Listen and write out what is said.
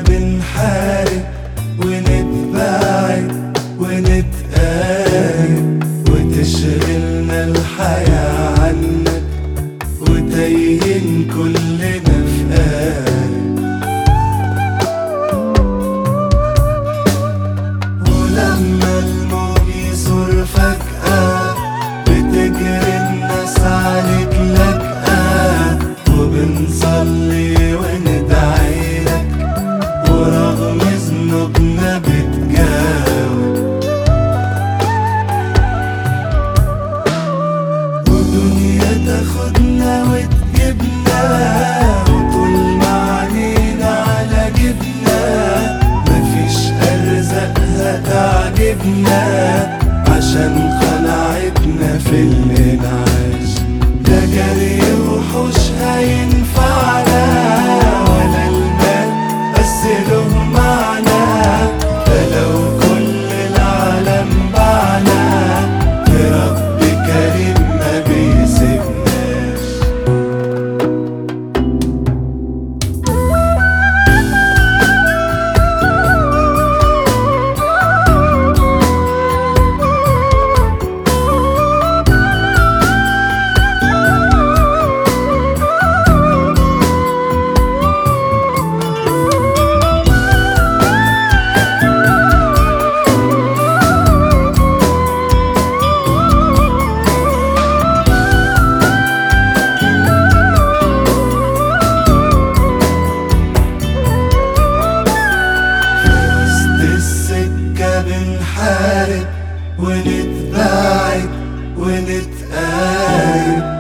بنحارب ونتباعد ونتقارب وتشغلنا الحياة عنك وتايهين كلنا في قارب ولما الموج يصور فجأة بتجري الناس عليك لجأة وبنصلي وندعي لك ورغم ذنوبنا بتجاوب ودنيا تاخدنا وتجيبنا وطول ما عينينا على جبنا مفيش أرزاقها تعجبنا عشان خلعتنا في اللي نعيش ده جري وحوش هينفعنا ولا المال بس له معنى ده لو كل العالم باعنا رب كريم ما بيسيبناش وسط السكة بنحارب ونتباعد ونتقارب